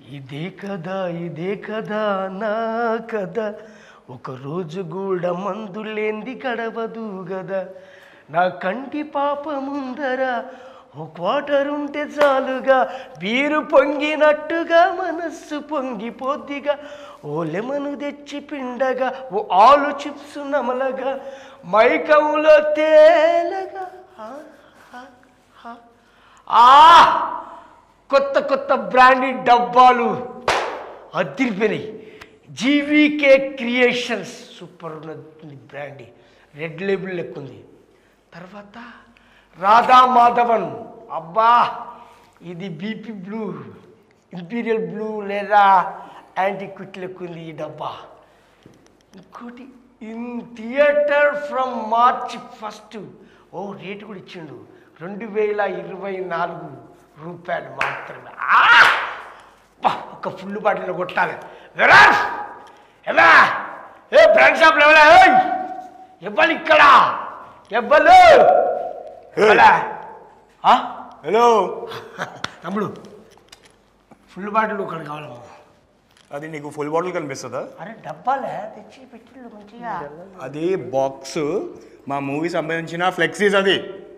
ఇదే కదా ఇదే కదా నా కదా ఒక రోజు కూడా మందు లేంది గడవదు గదా నా కంటి పాప ముందర ఓ క్వార్టర్ ఉంటే చాలుగా బీరు పొంగినట్టుగా మనస్సు పొంగిపోద్దిగా ఓ లెమను తెచ్చి పిండగా ఓ ఆలు చిప్స్ నమలగా మైకంలో తేలగా ఆ, ఆ, ఆ. ఆ కొత్త కొత్త బ్రాండెడ్ డబ్బాలు అదిరిపోయినాయి జీవీకే క్రియేషన్స్ సూపర్ ఉన్నది బ్రాండ్ రెడ్ లేబుల్ లెక్క ఉంది తర్వాత రాధా మాధవన్ అబ్బా ఇది బీపీ బ్లూ ఇంపీరియల్ బ్లూ లేదా యాంటీ క్విట్ లెక్క ఉంది ఈ డబ్బా ఇంకోటి in theatre from March first ఓ రేటు కూడా ఇచ్చిండు రెండు వేల ఇరవై నాలుగు రూపాయలు మాత్రమే ఆ! అబ్బా, ఒక ఫుల్ బాటిల్ కొట్టాలి విరాట్ ఎలా ఏ బ్రాండ్ షాప్లో ఎవరా ఏయ్! ఇవ్వాలి ఇక్కడ ఇవ్వలు ఇవ్వాలా? ఆ? హలో తమ్ముడు ఫుల్ బాటిల్ ఒకటి కావాలమ్మా అది నీకు ఫుల్ బాటిల్ కనిపిస్తుందా అరే డబ్బాలే తెచ్చి పెట్టిళ్ళు మంచిగా అది బాక్స్ మా మూవీ సంబంధించిన ఫ్లెక్సీస్ అది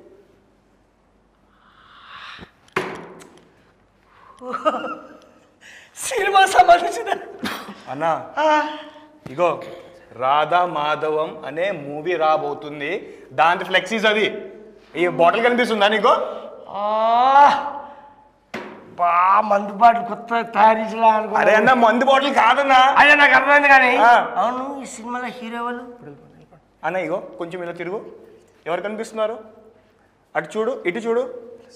సినిమా సంబంధించిన అన్నా ఇగో రాధా మాధవం అనే మూవీ రాబోతుంది దాని ఫ్లెక్సీస్ అది ఈ బాటిల్ కనిపిస్తుందా నీకు ఆ, బా మందు బాటిల్ కొత్త తయారు చేసినా అనుకో అరే అన్న మందు బాటిల్ కాదన్నా అదే నాకు అర్థమైంది కానీ ఆ. అవును ఈ సినిమాలో హీరో వాళ్ళు అన్న ఇగో కొంచెం ఇలా తిరుగు ఎవరు కనిపిస్తున్నారు అటు చూడు ఇటు చూడు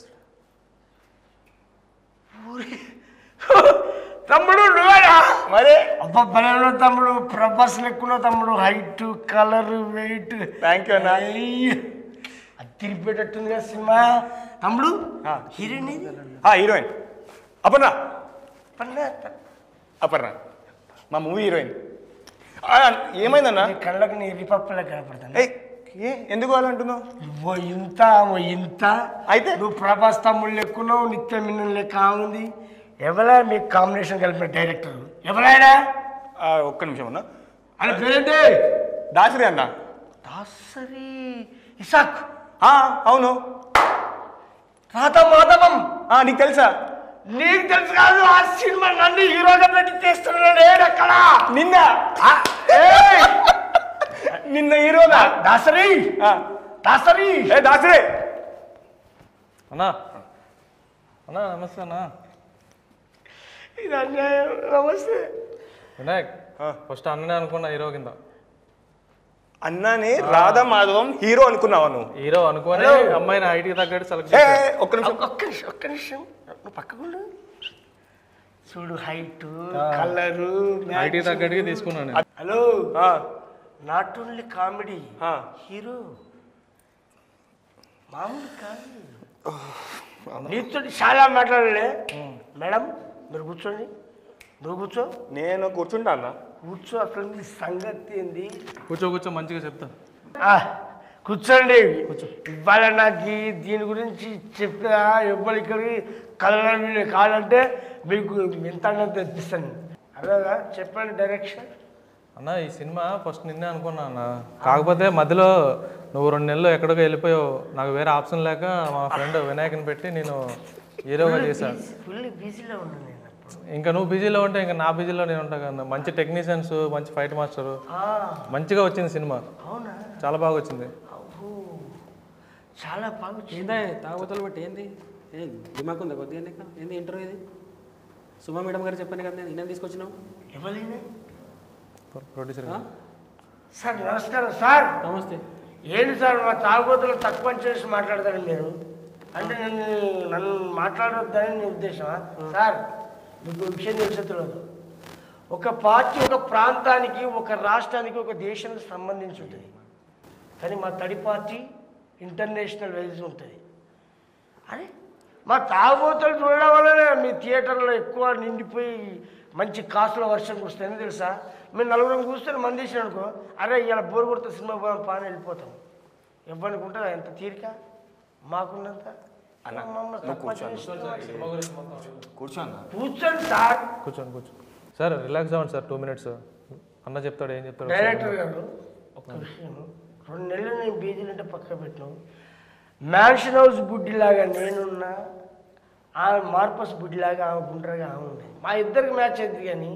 తమ్ముడు నువ్వేనా మరి అబ్బా బలంలో తమ్ముడు ప్రభాస్ లెక్కున్న తమ్ముడు height colour weight thank you అన్న అది తిరిగిపోయేటట్టుంది కదా సినిమా తమ్ముడు ఆ. హీరోయిన్ ఇది ఆ, హీరోయిన్ అపర్ణ పన్నా అపర్ణ మా మూవీ హీరోయిన్ ఆ, ఏమైందన్నా నీ కళ్ళకి నీ రిపప్పులా కనపడతాను ఏయ్ ఏ ఎందుకు అలా అంటున్నావు ఓ ఇంత ఓ ఇంత అయితే? నువ్వు ప్రభాస్ తమ్ముడు లెక్కున్నావు నిత్య మిన్నన్ లెక్క ఉంది ఎవరా మీకు కాంబినేషన్ కలిపిన డైరెక్టర్ ఎవరైనా ఆ, ఒక్క నిమిషం అన్న అని పేరేంటి దాసరి అన్న దాసరి ఇసాక్ ఆ, అవును రాధ మాధవం ఆ, నీకు తెలుసా నీకు తెలుసు కాదు ఆ సినిమా నన్ను హీరోగా పెట్టి తీస్తున్నాడు ఏడక్కడ నిన్న నిన్న హీరోనా దాసరి ఆ, దాసరి ఏ దాసరి అన్నా అన్నా నమస్తే అన్నా ఇది అన్యాయం నమస్తే వినాయక్ ఆ. ఫస్ట్ అన్ననే అనుకున్నా హీరో కింద అన్నాని రాధా మాధవం హీరో అనుకున్నావా నువ్వు హీరో అనుకోని Hello. అమ్మాయిని ఐటీకి తగ్గట్టు సెలెక్ట్ ఏ చేశా ఏ, ఒక్క నిమిషం ఒక్క నిమిషం ఒక్క నిమిషం నువ్వు పక్కకుండా చూడు హైట్ కలరు ఐటీ తగ్గట్టుగా తీసుకున్నాను నేను. హలో ఆ, నాట్ ఓన్లీ కామెడీ ఆ. హీరో మామూలు కాదు నీతో చాలా మాట్లాడలే మేడం మీరు కూర్చోండి నువ్వు కూర్చో నేను కూర్చుంటా అన్న కూర్చో అసలు నీ సంగతి ఏంది కూర్చో కూర్చో మంచిగా చెప్తా ఆ, కూర్చోండి ఇవాళ నాకు ఈ దీని గురించి చెప్పా ఎవ్వరు ఇక్కడికి కలర్ కావాలంటే మీకు ఎంత అన్నది తెప్పిస్తాను అదేగా చెప్పండి డైరెక్షన్ అన్న ఈ సినిమా ఫస్ట్ నిన్నే అనుకున్నా అన్న కాకపోతే మధ్యలో నువ్వు రెండు నెలలు ఎక్కడికో వెళ్ళిపోయావు నాకు వేరే ఆప్షన్ లేక మా ఫ్రెండ్ వినాయకుని పెట్టి నేను హీరోగా చేశాను ఫుల్ బిజీలో ఉన్నాను నేను అప్పుడు ఇంకా నువ్వు బిజీలో ఉంటే ఇంకా నా బిజీలో నేను ఉంటా కదా మంచి టెక్నీషియన్స్ మంచి ఫైట్ మాస్టర్ ఆ, మంచిగా వచ్చింది సినిమా అవునా చాలా బాగా వచ్చింది అబ్బో చాలా బాగా వచ్చింది. ఏందా తాగుబోతులు బట్టి ఏంది ఏ దిమాక్ ఉందా కొద్దిగా నీకు ఏంది ఇంటర్వ్యూ ఇది సుమా మేడం గారు చెప్పాను కదా నేను నేను తీసుకొచ్చినావు ఎవరైనా ప్రొడ్యూసర్ ఆ? సార్ నమస్కారం సార్ నమస్తే ఏంటి సార్ మా తాగుబోతులు తక్కువ చేసి మాట్లాడతారు మీరు అంటే నన్ను నన్ను మాట్లాడొద్దని నీ ఉద్దేశమా సార్ మీకు ఒక విషయం తెలిసే తెలియదు ఒక పార్టీ ఒక ప్రాంతానికి ఒక రాష్ట్రానికి ఒక దేశానికి సంబంధించి ఉంటుంది కానీ మా తడి పార్టీ ఇంటర్నేషనల్ వైజ్ ఉంటుంది అరే మా తాగుబోతులు చూడడం వల్లనే మీ థియేటర్లో ఎక్కువ నిండిపోయి మంచి కాసుల వర్షం కురుస్తుంది తెలుసా మేము నలుగురం కూర్చొని మంది వేసిన అనుకో అరే ఇలా బోరు కొడితే సినిమా పోదాం పాని వెళ్ళిపోతాం ఇవ్వడానికి ఉంటుందా ఎంత తీరిక మాకున్నంత అన్న మమ్మల్ని నువ్వు తక్కువ కూర్చో అన్న. చేస్తున్నావు. కూర్చో అన్న కూర్చోండి సార్ కూర్చోండి కూర్చో సార్ రిలాక్స్ అవ్వండి సార్ టూ మినిట్స్ అన్న చెప్తాడు ఏం చెప్తాడు డైరెక్టర్ గారు ఒక విషయం రెండు నెలలు నేను బీజీలు అంటే పక్క పెట్టినావు మ్యాన్షన్ హౌస్ బుడ్డిలాగా నేనున్నా ఆమె మార్పస్ బుడ్డిలాగా ఆమె గుండ్రగా ఆమె ఉంది మా ఇద్దరికి మ్యాచ్ అయింది కానీ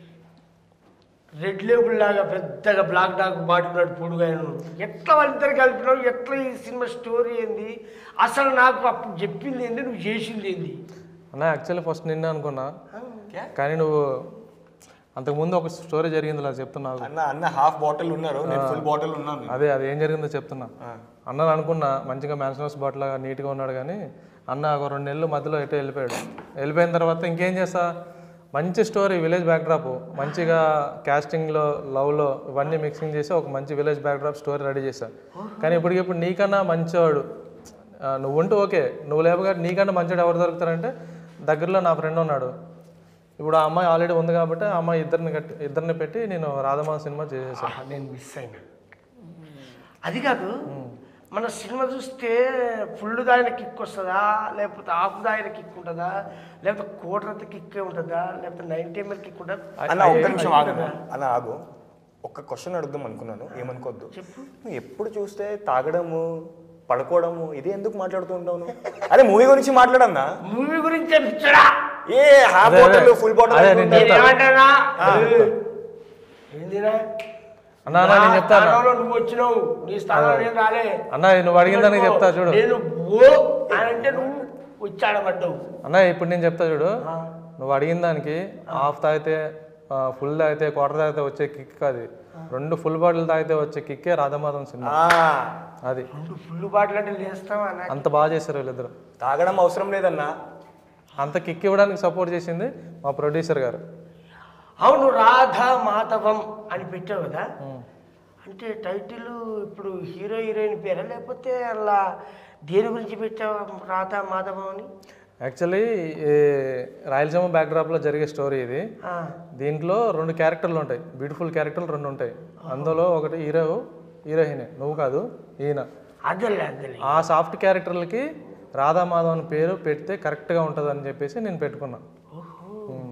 రెడ్ లేబుల్ లాగా పెద్దగా బ్లాక్ డాక్ బాడీ ఉన్నాడు పొడుగా ఆయన ఉన్నాడు. ఎట్లా వాళ్ళిద్దరు కలిపినావు ఎట్లా ఈ సినిమా స్టోరీ ఏంది అసలు నాకు అప్పుడు చెప్పింది ఏంది నువ్వు చేసింది ఏంది అన్న యాక్చువల్లీ ఫస్ట్ నిన్నే అనుకున్నా కానీ నువ్వు అంతకుముందు ఒక స్టోరీ జరిగింది ఇలా చెప్తున్నావు అన్న అన్న హాఫ్ బాటిల్ ఉన్నారు నేను ఫుల్ బాటిల్ ఉన్నాను అదే అది ఏం జరిగిందో చెప్తున్నా అన్న అనుకున్నా మంచిగా మ్యాన్షన్ హౌస్ బాటిల్ నీట్గా ఉన్నాడు కానీ అన్న ఒక రెండు నెలలు మధ్యలో ఎటో వెళ్ళిపోయాడు వెళ్ళిపోయిన తర్వాత ఇంకేం చేస్తా మంచి స్టోరీ విలేజ్ బ్యాక్డ్రాప్ మంచిగా క్యాస్టింగ్లో లవ్లో ఇవన్నీ మిక్సింగ్ చేసి ఒక మంచి విలేజ్ బ్యాక్డ్రాప్ స్టోరీ రెడీ చేశా కానీ ఇప్పటికిప్పుడు నీకన్నా మంచివాడు ఆ, నువ్వు ఉంటూ ఓకే నువ్వు లేపగా నీకన్నా మంచివాడు ఎవరు దొరుకుతారంటే దగ్గరలో నా ఫ్రెండ్ ఉన్నాడు ఇప్పుడు ఆ అమ్మాయి ఆల్రెడీ ఉంది కాబట్టి ఆ అమ్మాయి ఇద్దరిని కట్టి ఇద్దరిని పెట్టి నేను రాధమాన్ సినిమా చేసేసాను ఆహా, నేను మిస్ అయినా అది కాదు మన సినిమా చూస్తే ఫుల్ దాయిన కిక్ వస్తుందా లేకపోతే హాఫ్ దాయిన కిక్ ఉంటుందా లేకపోతే కోటరంత కిక్ ఉంటుందా లేకపోతే నైన్టీ ఎంఎల్ కిక్ ఉంటుందా అన్న ఒక్క నిమిషం ఆగు అన్న. అన్న ఆగు ఒక్క క్వశ్చన్ అడుగుదాం అనుకున్నాను ఏమనుకోవద్దు నువ్వు ఎప్పుడు చూస్తే తాగడము పడుకోవడము ఇది ఎందుకు మాట్లాడుతూ ఉంటావు నువ్వు? అరే మూవీ గురించి మాట్లాడన్నా మూవీ గురించి పిచ్చడా ఏ హాఫ్ అదే, బాటిల్ అదే. ఫుల్ బాటిల్ అదే, అనుకుంటా. నేను నేను ఏమంటానా ఏందిరా అన్న అన్న నేను నా చెప్తాను స్థానంలో నువ్వు వచ్చినావు నీ స్థానంలో నేను రాలే అన్న నువ్వు అడిగిన దానికి చెప్తా చూడు నేను ఓ అని అంటే నువ్వు వచ్చాడబడ్డావు అన్న ఇప్పుడు నేను చెప్తా చూడు నువ్వు అడిగిన దానికి హాఫ్ తాగితే ఫుల్ తాగితే క్వార్టర్ తాగితే వచ్చే కిక్ అది రెండు ఫుల్ బాటిల్ తాగితే వచ్చే కిక్కే రాధమాధం సినిమా ఆ, అది రెండు ఫుల్ బాటిల్ అంటే లేస్తావా నాకు అంత బాగా చేశారు వీళ్ళిద్దరు తాగడం అవసరం లేదన్నా అంత కిక్ ఇవ్వడానికి సపోర్ట్ చేసింది మా ప్రొడ్యూసర్ గారు అవును రాధా మాధవం అని పెట్టావు కదా అంటే టైటిల్ ఇప్పుడు హీరో హీరోయిన్ పేరా లేకపోతే అలా దేని గురించి పెట్టావు రాధా మాధవం అని యాక్చువల్లీ ఈ రాయలసీమ బ్యాక్డ్రాప్లో జరిగే స్టోరీ ఇది ఆ, దీంట్లో రెండు క్యారెక్టర్లు ఉంటాయి బ్యూటిఫుల్ క్యారెక్టర్లు రెండు ఉంటాయి అందులో ఒకటి హీరో హీరోయినే నువ్వు కాదు ఈయన అదేలే అదేలే ఆ సాఫ్ట్ క్యారెక్టర్లకి రాధామాధవ్ అని పేరు పెడితే కరెక్ట్గా ఉంటుంది అని చెప్పేసి నేను పెట్టుకున్నా ఉమ్.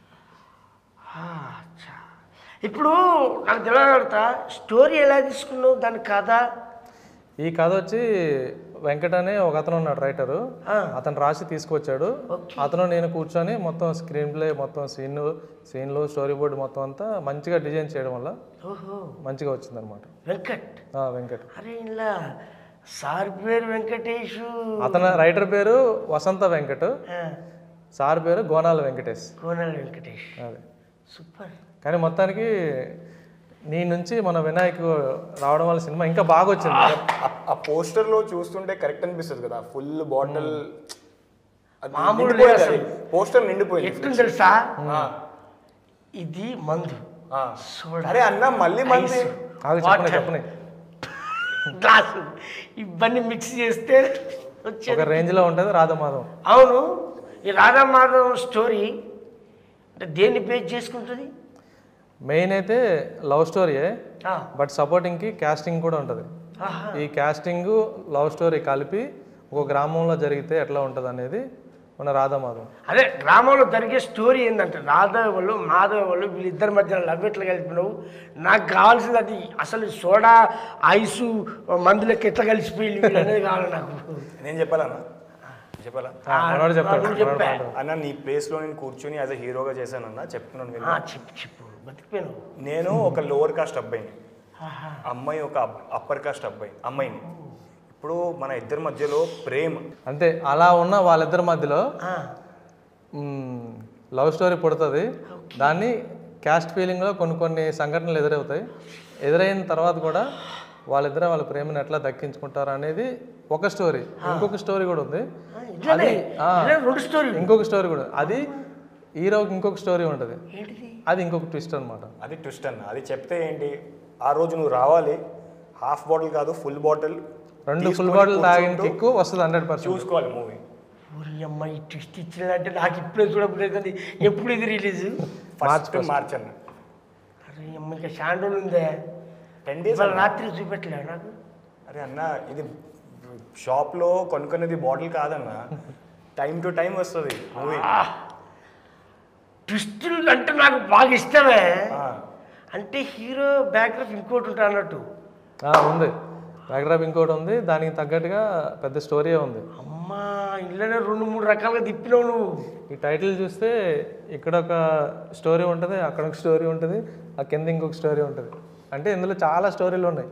ఆ, అచ్చా. ఇప్పుడు నాకు తెలియగలుగుతా స్టోరీ ఎలా తీసుకున్నావు దాని కథ ఈ కథ వచ్చి వెంకట్ అనే ఒక అతను ఉన్నాడు రైటరు ఆ. అతను రాసి తీసుకొచ్చాడు అతను నేను కూర్చొని మొత్తం స్క్రీన్ ప్లే మొత్తం సీన్ సీన్లు స్టోరీ బోర్డు మొత్తం అంతా మంచిగా డిజైన్ చేయడం వల్ల ఓహో మంచిగా వచ్చిందనమాట వెంకట్ వెంకట్ అరే ఇలా సార్ పేరు వెంకటేష్ అతని రైటర్ పేరు వసంత వెంకట్ ఆ, సార్ పేరు గోనాల వెంకటేష్ కోనల్ వెంకటేష్ అదే సూపర్ కానీ మొత్తానికి నీ నుంచి మన వినాయక్ రావడం వల్ల సినిమా ఇంకా బాగా వచ్చింది ఆ- ఆ పోస్టర్ లో చూస్తుంటే కరెక్ట్ అనిపిస్తుంది కదా ఫుల్ బాటిల్ మామూలు లేదు అసలు. పోస్టర్ నిండిపోయింది ఎట్లుంది తెలుసా ఆ, ఇది మందు ఆ. సోడా అరే అన్న మళ్ళీ మంది ఐస్, ఆగు చెప్పని వాటర్, చెప్పని గ్లాసు ఇవన్నీ మిక్స్ చేస్తే వచ్చే ఒక రేంజ్లో ఉంటుంది రాధమాధవ్ అవును ఈ రాధామాధవ్ స్టోరీ అంటే దేన్ని బేస్ చేసుకుంటుంది మెయిన్ అయితే లవ్ స్టోరీయే ఆ, బట్ సపోర్టింగ్కి క్యాస్టింగ్ కూడా ఉంటుంది ఆహా. ఈ క్యాస్టింగ్ లవ్ స్టోరీ కలిపి ఒక గ్రామంలో జరిగితే ఎట్లా ఉంటుంది అనేది మన రాధామాధవ్ అదే గ్రామంలో జరిగే స్టోరీ ఏంటంటే రాధవ్ వాళ్ళు మాధవ్ వాళ్ళు వీళ్ళిద్దరి మధ్య లవ్ ఎట్లా కలిపినావు నాకు కావాల్సింది అది అసలు సోడా ఐసు మందులకి ఎట్లా కలిసిపోయి వీళ్ళు అనేది కావాలి నాకు నేను చెప్పాలన్నా చెప్పాలా ఆ, మనోడు చెప్తాడు నువ్వు మనోడు చెప్పా. మాట్లాడు. అన్న నీ ప్లేస్ లో నేను కూర్చొని యాజ్ అ హీరోగా చేశానన్న చెప్తున్నాను విను. ఆ, చెప్పు చెప్పు బతికిపోయినావు నేను ఒక లోవర్ కాస్ట్ అబ్బాయిని ఆహా. అమ్మాయి ఒక అప్పర్ కాస్ట్ అబ్బాయి అమ్మాయిని ఇప్పుడు మన ఇద్దరి మధ్యలో ప్రేమ అంతే అలా ఉన్న వాళ్ళిద్దరి మధ్యలో ఆ, లవ్ స్టోరీ పుడుతుంది దాన్ని క్యాస్ట్ ఫీలింగ్లో కొన్ని కొన్ని సంఘటనలు ఎదురవుతాయి ఎదురైన తర్వాత కూడా వాళ్ళిద్దరే వాళ్ళ ప్రేమను ఎట్లా దక్కించుకుంటారు అనేది ఒక స్టోరీ ఇంకొక స్టోరీ కూడా ఉంది ఆ, ఇట్లానే ఆ. ఇట్లా రెండు స్టోరీ ఇంకొక స్టోరీ కూడా అది హీరోకి ఇంకొక స్టోరీ ఉంటుంది ఏంటిది అది ఇంకొక ట్విస్ట్ అనమాట అది ట్విస్ట్ అన్న అది చెప్తే ఏంటి ఆ రోజు నువ్వు రావాలి హాఫ్ బాటిల్ కాదు ఫుల్ బాటిల్ రెండు ఫుల్ బాటిల్ తాగిన కిక్కు వస్తుంది హండ్రెడ్ పర్సెంట్ చూసుకోవాలి మూవీ ఊరి అమ్మాయి ట్విస్ట్ ఇచ్చినట్టే నాకు ఇప్పుడే చూడబోతుంది ఎప్పుడు ఇది రిలీజ్ ఫస్ట్ మార్చ్ అన్న అరే అమ్మ ఇంకా షాండోలు ఉందే టెన్ డేస్ ఇవాళ రాత్రి చూపెట్టలే నాకు అరే అన్న ఇది షాప్లో కొనుక్కునేది బాటిల్ కాదన్న టైం టు టైం వస్తుంది మూవీ ట్విస్టులు అంటే నాకు బాగా ఇష్టమే అంటే హీరో బ్యాక్గ్రౌండ్ ఇంకోటి ఉంటా అన్నట్టు ఆ, ఉంది బ్యాక్డ్రాప్ ఇంకోటి ఉంది దానికి తగ్గట్టుగా పెద్ద స్టోరీ ఉంది అమ్మా ఇళ్ళనే రెండు మూడు రకాలుగా తిప్పినావు నువ్వు ఈ టైటిల్ చూస్తే ఇక్కడ ఒక స్టోరీ ఉంటుంది అక్కడ ఒక స్టోరీ ఉంటుంది ఆ కింద ఇంకొక స్టోరీ ఉంటుంది అంటే ఇందులో చాలా స్టోరీలు ఉన్నాయి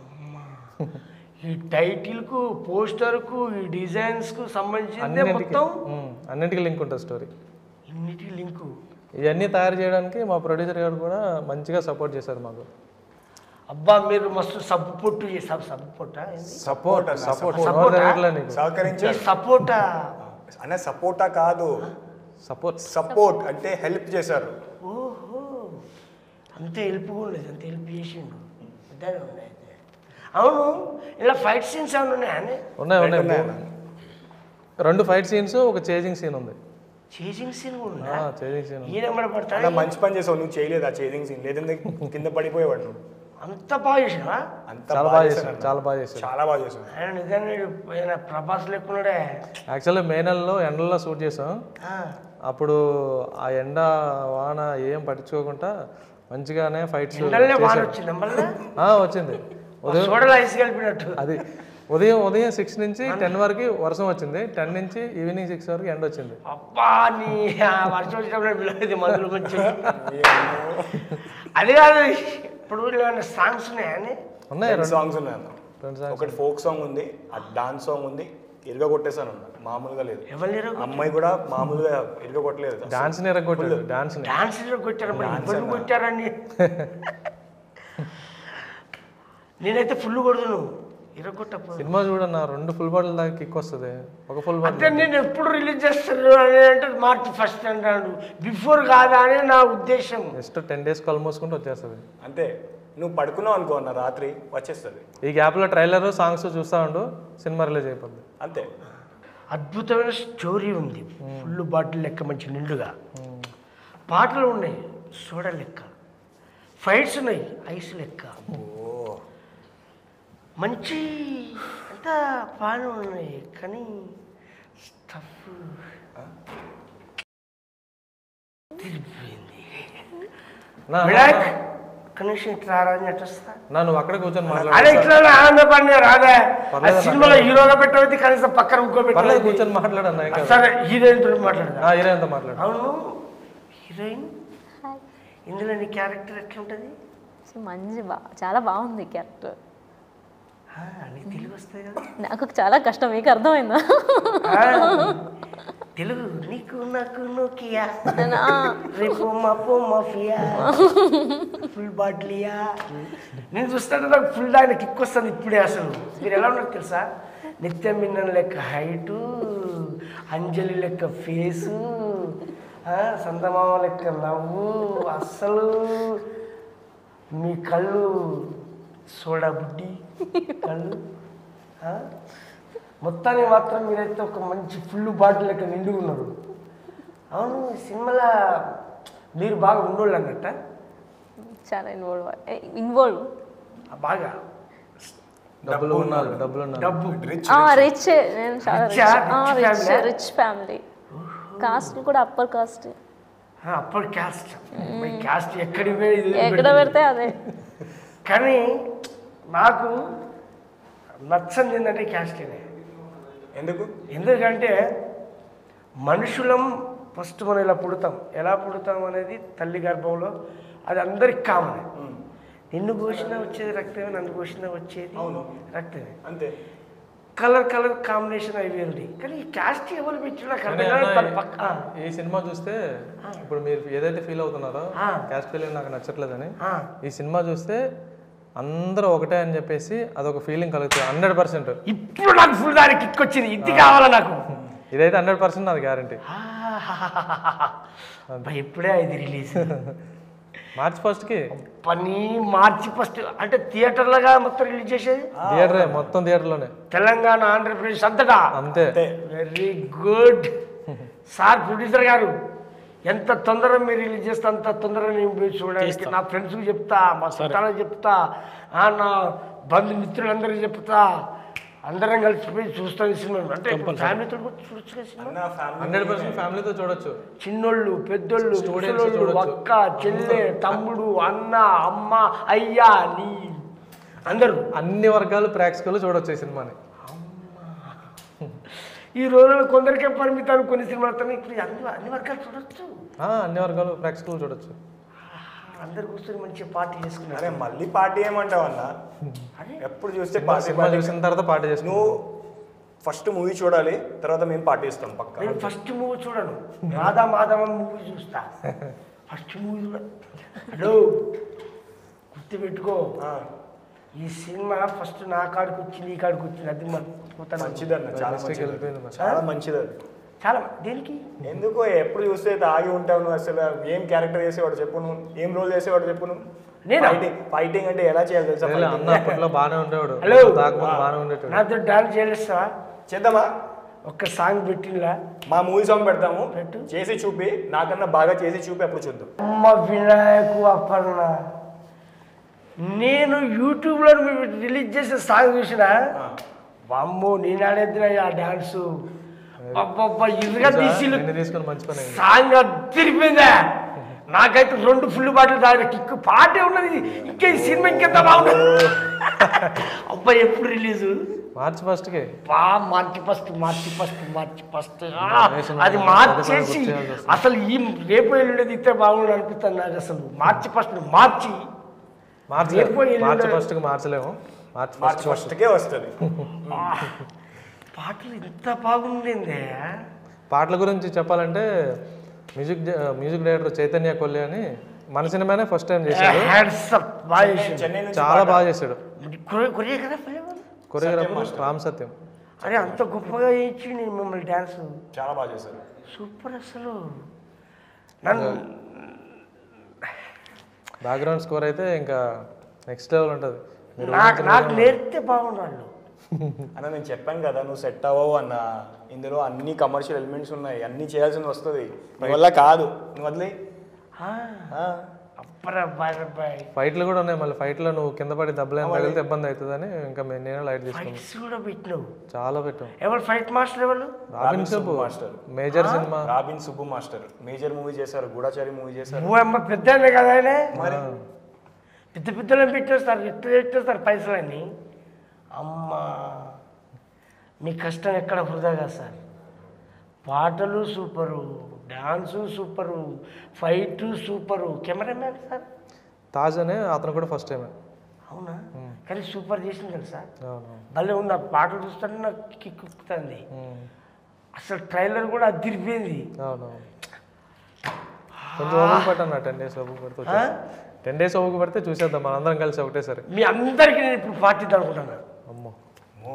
ఈ టైటిల్కు పోస్టర్కు ఈ డిజైన్స్కు సంబంధించిందే అన్నిటికీ మొత్తం ఉమ్, అన్నిటికీ లింక్ ఉంటుంది స్టోరీ ఇన్నిటికి లింకు ఇవన్నీ తయారు చేయడానికి మా ప్రొడ్యూసర్ గారు కూడా మంచిగా సపోర్ట్ చేశారు మాకు అబ్బా మీరు మస్తు సబ్బు పొట్టు సబ్ సబ్బు పొట్ట సపోర్ట్ సపోర్ట్ నోరు తిరగట్లే నీకు సహకరించారు సపోర్టా అన్న సపోర్టా కాదు సపోర్ట్ సపోర్ట్ అంటే హెల్ప్ చేశారు ఓహో అంత హెల్ప్ ఉండలేదు అంత హెల్ప్ చేసిండు అదే ఉన్నాయి అయితే. అవును ఇలా ఫైట్ సీన్స్ ఏమైనా ఉన్నాయని ఉన్నాయి ఉన్నాయి ఉన్నాయన్న. రెండు ఫైట్ సీన్స్ ఒక చేజింగ్ సీన్ ఉంది చేసింగ్ సీన్ కూడా ఉందా చేజింగ్ సీన్ ఈయన ఎమ్మడ అన్న పడతాడు మంచి పని చేసావు నువ్వు చేయలేదు ఆ చేదింగ్ సీన్ లేదంటే కింద పడిపోయేవాడు నువ్వు అంత బాగా చేసినా అంత చాలా బాగా బాగా చేశాను చేశారు అన్న. చాలా బాగా చేశారు చాలా బాగా చేశాను ఆయన నిజంగా ఆయన ప్రభాస్ లెక్కున్నాడే యాక్చువల్లీ మే నెలలో ఎండలో షూట్ చేసాం ఆ, అప్పుడు ఆ ఎండ వాన ఏం పట్టించుకోకుండా మంచిగానే ఫైట్స్ ఎండలనే వాన వచ్చింది మళ్ళీ వచ్చింది ఉదయం చూడలే ఐస్ కలిపినట్టు అది ఉదయం ఉదయం సిక్స్ నుంచి టెన్ వరకు వర్షం వచ్చింది టెన్ నుంచి ఈవినింగ్ సిక్స్ వరకు ఎండ వచ్చింది అబ్బా నీ ఆ వర్షం వచ్చినప్పుడు పిల్లలది మందులు మంచి అది కాదు ఇప్పుడు ఏమైనా సాంగ్స్ ఉన్నాయని ఉన్నాయి రెండు సాంగ్స్ ఉన్నాయి అన్న రెండు songs. ఒకటి ఫోక్ సాంగ్ ఉంది ఆ డాన్స్ సాంగ్ ఉంది ఇరుగ కొట్టేశాను అన్న మామూలుగా లేదు ఎవరు లేరు అమ్మాయి కూడా మామూలుగా ఇరుగ కొట్టలేదు డాన్స్ ని ఎరగొట్టాడు డాన్స్ ని డాన్స్ కొట్టారు మరి ఇబ్బంది కొట్టారని నేనైతే ఫుల్ కొడుతును ఇరగొట్టప్పుడు సినిమా చూడన్న రెండు ఫుల్ బాటిల్ దాకా కిక్ వస్తుంది ఒక ఫుల్ బాటిల్ అంటే నేను ఎప్పుడు రిలీజ్ చేస్తాను అని అంటే మార్చ్ ఫస్ట్ అంటాడు బిఫోర్ కాదా అని నా ఉద్దేశం జస్ట్ టెన్ డేస్ కల్ మూసుకుంటూ వచ్చేస్తుంది అంతే నువ్వు పడుకున్నావు అనుకో అన్న రాత్రి వచ్చేస్తుంది ఈ గ్యాప్లో ట్రైలర్ సాంగ్స్ చూస్తా ఉండు సినిమా రిలీజ్ అయిపోద్ది అంతే అద్భుతమైన స్టోరీ ఉంది ఫుల్ బాటిల్ లెక్క మంచి నిండుగా పాటలు ఉన్నాయి సోడ లెక్క ఫైట్స్ ఉన్నాయి ఐస్ లెక్క ఓ మంచి అంతా బాగానే ఉన్నాయి కానీ స్టఫ్ తిరిగిపోయింది నా వినాయక్ కనీసం ఇట్లా రాని వస్తా నా నువ్వు అక్కడే కూర్చొని మాట్లాడు అదే ఇట్లా ఆనందపడిన రాదా ఆ పర్లేదు సినిమాలో హీరోగా పెట్టవద్దు కనీసం పక్కన పర్లేదు ఇంకోబెట్టలేదు కూర్చొని మాట్లాడన్నా ఏం కాదు సరే హీరోయిన్ తో మాట్లాడదా ఆ, హీరోయిన్తో మాట్లాడు అవును హీరోయిన్ ఇందులో నీ క్యారెక్టర్ ఎట్లుంటుంది సో మంచి బా చాలా బాగుంది క్యారెక్టర్ ఆ, నీకు తెలుగు వస్తుంది కదా నాకు చాలా కష్టం మీకు అర్థమైందా ఆ, తెలుగు నీకు నాకు నోకియా నా- రేపు మాపో మాఫియా ఫుల్ బాటిలియా నేను చూస్తుంటే నాకు ఫుల్ ఆయన కిక్ వస్తుంది ఇప్పుడే అసలు మీరు ఎలా ఉన్నారు తెలుసా నిత్యం మిన్నన్ లెక్క హైటు అంజలి లెక్క ఫేసు ఆ, సందమామ లెక్క నవ్వు అస్సలు మీ కళ్ళు సోడా బుడ్డి కళ్ళు ఆ? మొత్తానికి మాత్రం మీరైతే ఒక మంచి ఫుల్ బాటిల్ లెక్క నిండుగా ఉన్నారు అవును ఈ సినిమాలో మీరు బాగా ఉండోళ్ళు అన్నట్ట చాలా ఇన్వాల్వ్ ఇన్వాల్వ్ ఆ, బాగా డబ్బులు ఉన్నారు డబ్బులు ఉన్నారు డబ్బు రిచ్ నేను చాలా Rich ఆ? రిచ్ Rich రిచ్ family ఆ? రిచ్ ఫ్యామిలీ కాస్ట్ కూడా అప్పర్ కాస్ట్ అప్పటి క్యాస్ట్ క్యాస్ట్ ఎక్కడికి పోయి ఇది ఎక్కడ పెడితే అదే కానీ నాకు నచ్చంది ఏంటంటే క్యాస్టేనే ఎందుకు ఎందుకంటే మనుషులం ఫస్ట్ మనం ఇలా పుడతాం ఎలా పుడతాం అనేది తల్లి గర్భంలో అది అందరికి కామన్ నిన్ను కోసినా వచ్చేది రక్తమే నన్ను కోసినా వచ్చేది రక్తమే అంతే కలర్ కలర్ కాంబినేషన్ అవి వేరుడి కానీ ఈ క్యాస్ట్ ఎవరు పెట్టినా నాకు అర్థం కానీ కాదు. అన్న, తన పక్క ఆ, ఈ సినిమా చూస్తే ఇప్పుడు మీరు ఏదైతే ఫీల్ అవుతున్నారో ఆ. క్యాస్ట్ ఫీలింగ్ నాకు నచ్చట్లేదని ఆ. ఈ సినిమా చూస్తే అందరూ ఒకటే అని చెప్పేసి అదొక ఫీలింగ్ కలుగుతుంది హండ్రెడ్ పర్సెంట్ ఇప్పుడు నాకు ఫుల్ దాని కిక్ వచ్చింది ఇది కావాలా నాకు ఇదైతే హండ్రెడ్ పర్సెంట్ నాది గ్యారంటీ అబ్బా, ఇప్పుడే ఇది రిలీజ్ మార్చ్ ఫస్ట్కి పని మార్చి ఫస్ట్ అంటే థియేటర్లుగా మొత్తం రిలీజ్ చేసేది థియేటరే మొత్తం థియేటర్లోనే తెలంగాణ ఆంధ్రప్రదేశ్ అంతటా అంతే వెరీ గుడ్ సార్ ప్రొడ్యూసర్ గారు ఎంత తొందరగా మీరు రిలీజ్ చేస్తే అంత తొందరగా నేను పోయి చూడడానికి నా ఫ్రెండ్స్కి చెప్తా మా చుట్టాలకు చెప్తా ఆ, నా బంధుమిత్రులందరికీ చెప్తా అందరం కలిసిపోయి చూస్తాం ఈ సినిమా అంటే ఫ్యామిలీతో కూడా చూడొచ్చు కదా సినిమా అన్న ఫ్యామిలీ హండ్రెడ్ పర్సెంట్ ఫ్యామిలీతో చూడొచ్చు చిన్నోళ్ళు పెద్దోళ్ళు Students ముసలోళ్ళు చూడొచ్చు. అక్క చెల్లె తమ్ముడు అన్న అమ్మ అయ్యా నీ అందరూ అన్ని వర్గాలు ప్రేక్షకులు చూడొచ్చు ఈ సినిమాని ఈ రోజుల్లో కొందరికే పరిమితాలు కొన్ని సినిమాలు వస్తున్నాయి. ఇప్పుడు అన్ని అన్ని వర్గాలు చూడొచ్చు ఆ, అన్ని వర్గాలు ప్రేక్షకులు చూడొచ్చు అందరు కూర్చొని మంచిగా పార్టీ చేసుకున్నారు అరే మళ్ళీ పార్టీ ఏమంటావు అన్న ఎప్పుడు చూస్తే పార్టీ సినిమా చూసిన తర్వాత పాట చేసుకున్నాం నువ్వు ఫస్ట్ మూవీ చూడాలి తర్వాత మేము పార్టీ ఇస్తాం పక్క నేను ఫస్ట్ మూవీ చూడను రాధా మాధవన్ మూవీ చూస్తా ఫస్ట్ మూవీ చూడ హలో గుర్తుపెట్టుకో ఈ సినిమా ఫస్ట్ నా కాడికి వచ్చింది ఈ కాడికి వచ్చింది అది మర్చిపోతాను మంచిదన్న చాలా Mistake మంచిది వెళ్ళిపోయింది మరి. చాలా మంచిది అది చాలా దేనికి ఎందుకు ఎప్పుడు చూస్తే తాగి ఉంటావు నువ్వు అసలు ఏం క్యారెక్టర్ చేసేవాడు చెప్పు నువ్వు ఏం రోల్ చేసేవాడు చెప్పు నువ్వు నేనా? ఫైటింగ్ ఫైటింగ్ అంటే ఎలా చేయాలి తెలుసా సరేలే, fighting? అన్న అప్పట్లో బాగానే ఉండేవాడు హలో. తాగకుండా బాగానే ఉండేటాడు నాతో డాన్స్ చేయలేస్తావా చేద్దామా ఒక్క సాంగ్ పెట్టినలా మా మూవీ సాంగ్ పెడతాము పెట్టు. చేసి చూపి నాకన్నా బాగా చేసి చూపి అప్పుడు చూద్దాం అమ్మ వినాయకు అప్పన్న నేను యూట్యూబ్లో మీరు రిలీజ్ చేసే సాంగ్ చూసిన అమ్మో నేను ఆడేద్దిన ఆ డాన్సు అబ్బబ్బా ఇదిగా తీసి నిన్ను తీసుకొని మంచి పని అయింది. సాంగ్ తిరిగిపోయిందా నాకైతే రెండు ఫుల్ బాటిల్ తాగిన కిక్ పాటే ఉన్నది ఇంకా ఈ సినిమా ఇంకెంత బాగుంది అబ్బా ఎప్పుడు రిలీజు మార్చి ఫస్ట్కి బా మార్చి ఫస్ట్ మార్చి ఫస్ట్ మార్చి ఫస్ట్ వేసిన అది పదే మార్చేసి పదే గుర్తు చేయాల్సి అసలు ఈ రేపు ఎల్లుండేది ఇస్తే బాగుండు అనిపిస్తుంది నాకు అసలు మార్చి ఫస్ట్ మార్చి మార్చలేము రేపు ఎల్లుండి- మార్చి ఫస్ట్కి మార్చలేము మార్చి మార్చ్ ఫస్ట్ ఫస్ట్కే వస్తుంది ఆ, పాటలు ఇంత బాగుండిందే పాటల గురించి చెప్పాలంటే మ్యూజిక్ డి- మ్యూజిక్ డైరెక్టర్ చైతన్య కొల్లి అని మన సినిమానే ఫస్ట్ టైం చేశాడు హ్యాండ్స్ అప్ బాగా చేసిండు. చెన్నై నుంచి చాలా బాగా చేశాడు కొరియో- కొరియోగ్రాఫర్ ఎవరు? కొరియోగ్రాఫర్ రామ్ సత్యం అరే అంత గొప్పగా చేయించి నేను మిమ్మల్ని డ్యాన్స్ చాలా బాగా చేశారు సూపర్ అసలు నన్ను బ్యాక్గ్రౌండ్ స్కోర్ అయితే ఇంకా నెక్స్ట్ లెవెల్ ఉంటుంది మీరు నాకు నాకు నేర్పితే బాగుండాలి అన్న నేను చెప్పాను కదా నువ్వు సెట్ అవ్వవు అన్న ఇందులో అన్ని కమర్షియల్ ఎలిమెంట్స్ ఉన్నాయి అన్ని చేయాల్సింది వస్తుంది నీ వల్ల కాదు నువ్వు వదిలే అప్పరా బాయ్ బాయ్ ఫైట్లు కూడా ఉన్నాయి మళ్ళీ ఫైట్లో నువ్వు కింద పడి దెబ్బలేని తగిలితే ఇబ్బంది అవుతుందని ఇంకా మే- నేనే లైట్ తీసుకున్నాను ఫైట్స్ కూడా పెట్టినావు చాలా పెట్టాం ఎవరు ఫైట్ మాస్టర్ ఎవరు రాబిన్ చెప్పు మాస్టర్ మేజర్ సినిమా Robin Subbu master Major movie చేశారు గూఢాచారి మూవీ చేశారు నువ్వు అమ్మ పెద్ద కదా ఆయన పెద్ద పెద్దలను పెట్టేస్తారు ఎట్లా పెట్టేస్తారు పైసలన్నీ అమ్మా మీ కష్టం ఎక్కడ వృధాగా సార్ పాటలు super dance super fight super cameraman sir Taj అనే అతను కూడా ఫస్ట్ టైం అవునా కానీ సూపర్ చేసింది కదా సార్ అవును భలే ఉంది ఆ పాటలు చూస్తుంటే నాకు కిక్కుతుంది ఉమ్. అసలు ట్రైలర్ కూడా అదిరిపోయింది అవును కొంచెం ఓపిక పట్టన్న టెన్ డేస్ ఓపిక పడితే టెన్ డేస్ ఓపిక పడితే చూసేద్దాం మనందరం కలిసి ఒకటేసారి మీ అందరికీ నేను ఇప్పుడు పార్టీ అనుకుంటున్నాను అమ్మో అమ్మో,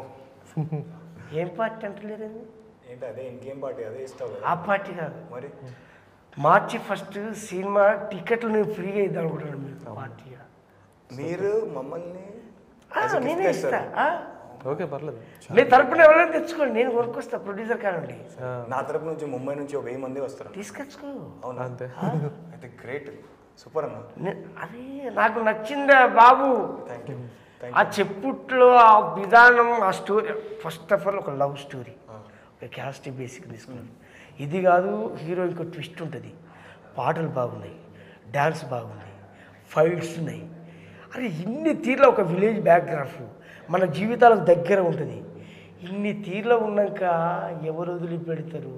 ఏం పార్టీ అంటలేరండి ఏంటి అదే ఇంకేం పార్టీ అదే ఇస్తావు కదా ఆ పార్టీ కాదు మరి మార్చి ఫస్ట్ సినిమా టికెట్లు నేను ఫ్రీగా ఇద్దాం అనుకుంటున్నాను మీకు పార్టీగా మీరు మమ్మల్ని ఆ, as a gift నేనే ఇస్తా ఇస్తారు. ఆ? ఓకే పర్లేదు మీ తరపున ఎవరైనా తెచ్చుకోండి నేను కొనుక్కొస్తా ప్రొడ్యూసర్ కానండి ఆ, నా తరపు నుంచి ముంబై నుంచి ఒక వెయ్యి మంది వస్తారు తీసుకొచ్చుకో అవునా అంతే అయితే గ్రేట్ సూపర్ అన్న నే- అది నాకు నచ్చిందా బాబు థ్యాంక్ యూ ఆ చెప్పుట్లో ఆ విధానం ఆ స్టోరీ ఫస్ట్ ఆఫ్ ఆల్ ఒక లవ్ స్టోరీ ఒక క్యాస్ట్ బేసిక్ తీసుకున్నాను ఇది కాదు హీరో ఇంకో ట్విస్ట్ ఉంటుంది పాటలు బాగున్నాయి డ్యాన్స్ బాగుంది ఫైట్స్ ఉన్నాయి అరే ఇన్ని తీర్ల ఒక విలేజ్ బ్యాక్గ్రాఫ్ మన జీవితాలకు దగ్గర ఉంటుంది ఇన్ని తీర్ల ఉన్నాక ఎవరు వదిలిపెడతారు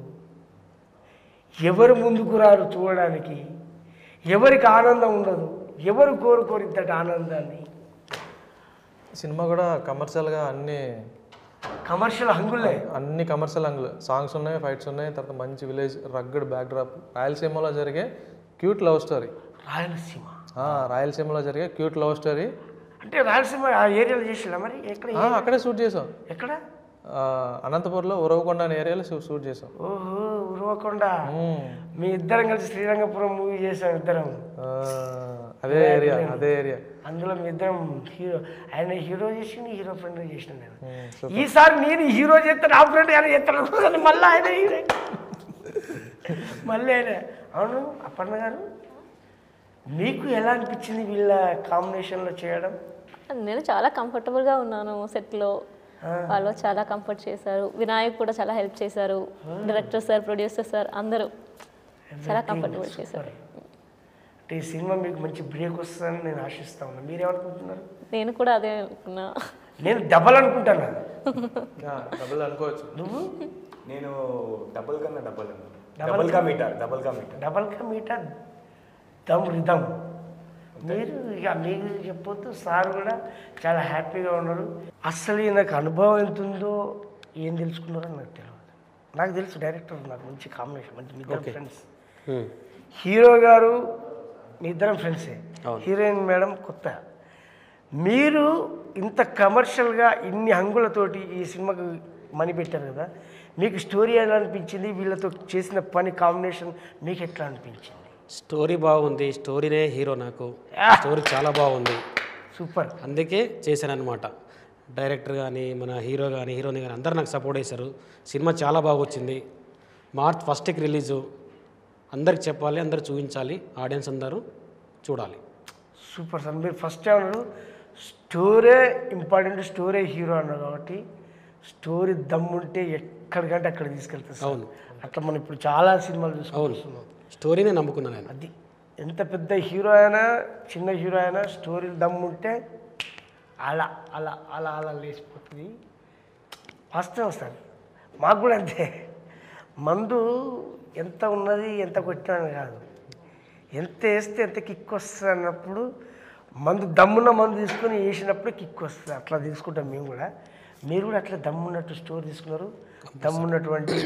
ఎవరు ముందుకు రారు చూడడానికి ఎవరికి ఆనందం ఉండదు ఎవరు కోరుకోరు ఇంతటి ఆనందాన్ని సినిమా కూడా కమర్షియల్గా అన్ని కమర్షియల్ హంగులే అన్ని కమర్షియల్ అంగులు సాంగ్స్ ఉన్నాయి ఫైట్స్ ఉన్నాయి తర్వాత మంచి విలేజ్ రగ్గడ్ బ్యాక్డ్రాప్ రాయలసీమలో జరిగే క్యూట్ లవ్ స్టోరీ రాయలసీమ రాయలసీమలో జరిగే క్యూట్ లవ్ స్టోరీ అంటే రాయలసీమ ఆ ఏరియాలో చేసినా మరి ఎక్కడ అక్కడే షూట్ చేసాం ఎక్కడ ఆ, అనంతపూర్లో ఉరవకొండ అనే ఏరియాలో షూ- షూట్ చేసాం ఓహో ఉరవకొండ మ్మ్. మీ ఇద్దరం కలిసి శ్రీరంగపురం మూవీ చేసాం ఇద్దరం ఆ, అదే ఏరియా అదే ఏరియా అందులో మీ ఇద్దరం హీరో ఆయన హీరో చేసి హీరో ఫ్రెండ్ చేసిన నేను ఈసారి నేను హీరో చేస్తే నా ఫ్రెండ్ ఆయన చేస్తాను కానీ మళ్ళీ ఆయన హీరో మళ్ళీ ఆయన అవును అప్పన్న గారు మీకు ఎలా అనిపించింది వీళ్ళ కాంబినేషన్లో చేయడం నేను చాలా కంఫర్టబుల్గా ఉన్నాను సెట్లో వాళ్ళు చాలా కంఫర్ట్ చేశారు వినాయక్ కూడా చాలా హెల్ప్ చేశారు డైరెక్టర్ సార్ ప్రొడ్యూసర్ సార్ అందరూ చాలా కంఫర్టబుల్ చేశారు అంటే ఈ సినిమా మీకు మంచి బ్రేక్ వస్తుందని నేను ఆశిస్తా ఉన్నాను మీరేమనుకుంటున్నారు నేను కూడా అదే అనుకున్నా నేను డబల్ అనుకుంటాను డబ్బులు అనుకోవచ్చు నువ్వు నేను డబుల్ కన్నా డబుల్ డబుల్ కా మీటర్ డబుల్ కా మీటర్ డబల్ కా మీటర్ దమ్ రిధమ్ మీరు ఇక మీకు చెప్పొద్దు సార్ కూడా చాలా హ్యాపీగా ఉన్నారు అసలు నాకు అనుభవం ఎంత ఉందో ఏం తెలుసుకున్నారో నాకు తెలియదు నాకు తెలుసు డైరెక్టర్ నాకు మంచి కాంబినేషన్ మంచి మీ ఇద్దరు ఫ్రెండ్స్ హీరో గారు మీ ఇద్దరం ఫ్రెండ్సే హీరోయిన్ మేడం కొత్త మీరు ఇంత కమర్షియల్గా ఇన్ని హంగులతోటి ఈ సినిమాకు మనీ పెట్టారు కదా మీకు స్టోరీ ఎలా అనిపించింది వీళ్ళతో చేసిన పని కాంబినేషన్ మీకు ఎట్లా అనిపించింది స్టోరీ బాగుంది స్టోరీనే హీరో నాకు స్టోరీ చాలా బాగుంది సూపర్ అందుకే చేశాను అనమాట డైరెక్టర్ కానీ మన హీరో కానీ హీరోని కానీ అందరూ నాకు సపోర్ట్ చేశారు సినిమా చాలా బాగా వచ్చింది మార్చ్ ఫస్ట్కి రిలీజు అందరికి చెప్పాలి అందరు చూపించాలి ఆడియన్స్ అందరూ చూడాలి సూపర్ సార్ మీరు ఫస్ట్ ఏమన్నారు స్టోరే ఇంపార్టెంట్ స్టోరే హీరో అన్నారు కాబట్టి స్టోరీ దమ్ముంటే ఎక్కడికంటే అక్కడ తీసుకెళ్తారు సార్ అవును. అట్లా మనం ఇప్పుడు చాలా సినిమాలు చూసుకుంటున్నాం స్టోరీనే నమ్ముకున్నాను నేను అది ఎంత పెద్ద హీరో అయినా చిన్న హీరో అయినా స్టోరీ దమ్ముంటే అలా అలా అలా అలా లేచిపోతుంది వాస్తవం సార్ మాకు కూడా అంతే మందు ఎంత ఉన్నది ఎంత కొట్టినాను కాదు ఎంత వేస్తే ఎంత కిక్ వస్తుంది అన్నప్పుడు మందు దమ్మున్న మందు తీసుకొని వేసినప్పుడు కిక్ వస్తుంది అట్లా తీసుకుంటాం మేము కూడా మీరు కూడా అట్లా దమ్మున్నట్టు స్టోర్ తీసుకున్నారు దమ్మున్నటువంటి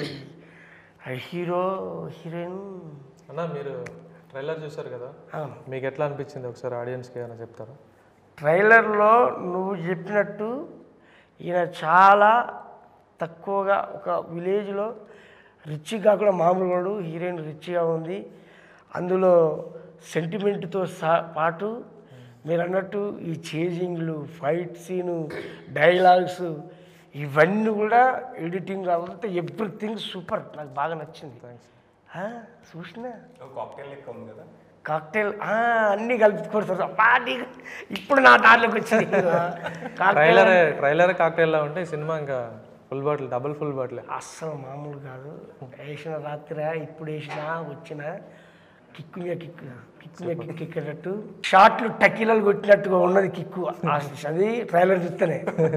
ఆ హీరో హీరోయిన్ అన్న మీరు ట్రైలర్ చూసారు కదా అవును మీకు ఎట్లా అనిపించింది ఒకసారి ఆడియన్స్కి ఏమైనా చెప్తారా ట్రైలర్లో నువ్వు చెప్పినట్టు ఈయన చాలా తక్కువగా ఒక విలేజ్లో రిచ్ కాకుండా మామూలుగా ఉన్నాడు. హీరోయిన్ రిచ్గా ఉంది అందులో సెంటిమెంట్తో సా పాటు మీరు అన్నట్టు ఈ చేజింగ్లు ఫైట్ సీను డైలాగ్స్ ఇవన్నీ కూడా ఎడిటింగ్ అంతా ఎవ్రీథింగ్ సూపర్ నాకు బాగా నచ్చింది ఆ, చూసినా కాక్టైల్ లెక్క ఉంది కదా కాక్టైల్ ఆ, అన్నీ కలిపి కొడతారు అబ్బా, నీకు ఇప్పుడు నా దారిలోకి వచ్చింది కాక్టైల్ ట్రైలర్ ట్రైలర్ కాక్టైల్లా ఉంటే ఈ సినిమా ఇంకా full bottle double full bottle అస్సలు మామూలు కాదు వేసిన రాత్రి ఇప్పుడు వేసినా వచ్చిన కిక్కు మీద కిక్కు కిక్కు మీద కిక్కు ఎక్కేటట్టు షార్ట్లు టకీలలు కొట్టినట్టుగా ఉన్నది కిక్కు ఆ- అది ట్రైలర్ చూస్తేనే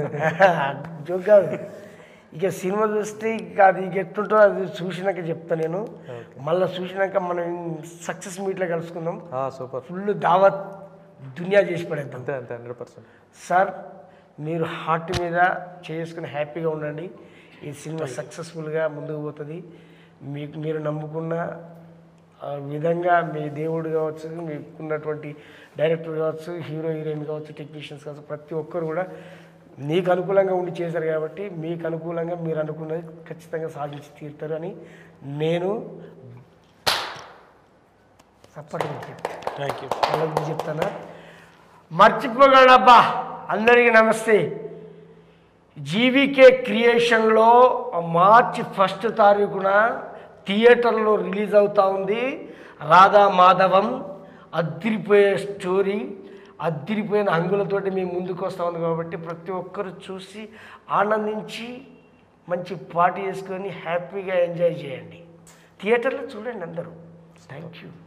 జోక్ కాదు ఇక సినిమా చూస్తే ఇక అది ఇక ఎట్లుంటుందో అది చూసినాక చెప్తా నేను మళ్ళీ చూసినాక మనం సక్సెస్ మీట్లో కలుసుకుందాం సూపర్ ఫుల్ దావత్ దునియా చేసి పడేద్దాం అంతే అంతే హండ్రెడ్ పర్సెంట్ సార్ మీరు హార్ట్ మీద చేసుకుని హ్యాపీగా ఉండండి ఈ సినిమా సక్సెస్ఫుల్గా ముందుకు పోతుంది మీకు మీరు నమ్ముకున్న ఆ, విధంగా మీ దేవుడు కావచ్చు మీకున్నటువంటి డైరెక్టర్ కావచ్చు హీరో హీరోయిన్ కావచ్చు టెక్నీషియన్స్ కావచ్చు ప్రతి ఒక్కరు కూడా మీకు అనుకూలంగా ఉండి చేశారు కాబట్టి మీకు అనుకూలంగా మీరు అనుకున్నది ఖచ్చితంగా సాధించి తీరుతారు అని నేను సప్పటి చెప్తాను థ్యాంక్ యూ వాళ్ళకి చెప్తానా మర్చిపోగలబ్బా అందరికీ నమస్తే జీవికే క్రియేషన్లో మార్చి ఫస్ట్ తారీఖున థియేటర్లో రిలీజ్ అవుతా ఉంది రాధా మాధవం అద్దిరిపోయే స్టోరీ అద్దిరిపోయిన హంగులతోటి మేము ముందుకు వస్తా ఉంది కాబట్టి ప్రతి ఒక్కరు చూసి ఆనందించి మంచి పార్టీ చేసుకొని హ్యాపీగా ఎంజాయ్ చేయండి థియేటర్లో చూడండి అందరూ thank you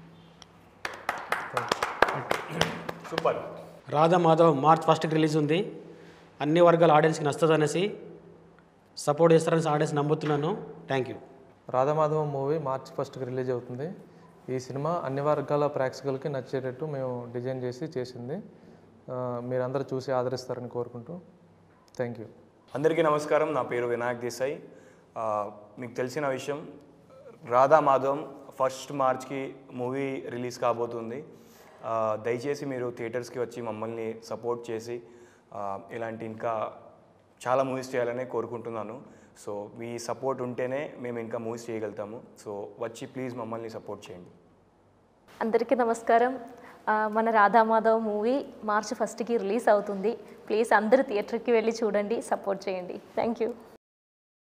super Radha Madhav March ఫస్ట్కి రిలీజ్ ఉంది అన్ని వర్గాల ఆడియన్స్కి నచ్చుతుంది అనేసి సపోర్ట్ చేస్తారని ఆడియన్స్ నమ్ముతున్నాను thank you Radhamadhavam movie March ఫస్ట్కి రిలీజ్ అవుతుంది ఈ సినిమా అన్ని వర్గాల ప్రేక్షకులకి నచ్చేటట్టు మేము డిజైన్ చేసి చేసింది ఆ, మీరందరూ చూసి ఆదరిస్తారని కోరుకుంటూ థ్యాంక్ యూ అందరికీ నమస్కారం నా పేరు వినాయక్ దేశాయ్ ఆ, మీకు తెలిసిన విషయం రాధా మాధవం ఫస్ట్ మార్చ్కి మూవీ రిలీజ్ కాబోతుంది ఆ, దయచేసి మీరు థియేటర్స్కి వచ్చి మమ్మల్ని సపోర్ట్ చేసి ఆ, ఇలాంటి ఇంకా చాలా మూవీస్ చేయాలని కోరుకుంటున్నాను సో మీ సపోర్ట్ ఉంటేనే మేము ఇంకా మూవీస్ చేయగలుగుతాము సో వచ్చి ప్లీజ్ మమ్మల్ని సపోర్ట్ చేయండి అందరికీ నమస్కారం ఆ, మన రాధామాధవ్ మూవీ మార్చి ఫస్ట్కి రిలీజ్ అవుతుంది ప్లీజ్ అందరూ థియేటర్కి వెళ్ళి చూడండి సపోర్ట్ చేయండి థ్యాంక్ యూ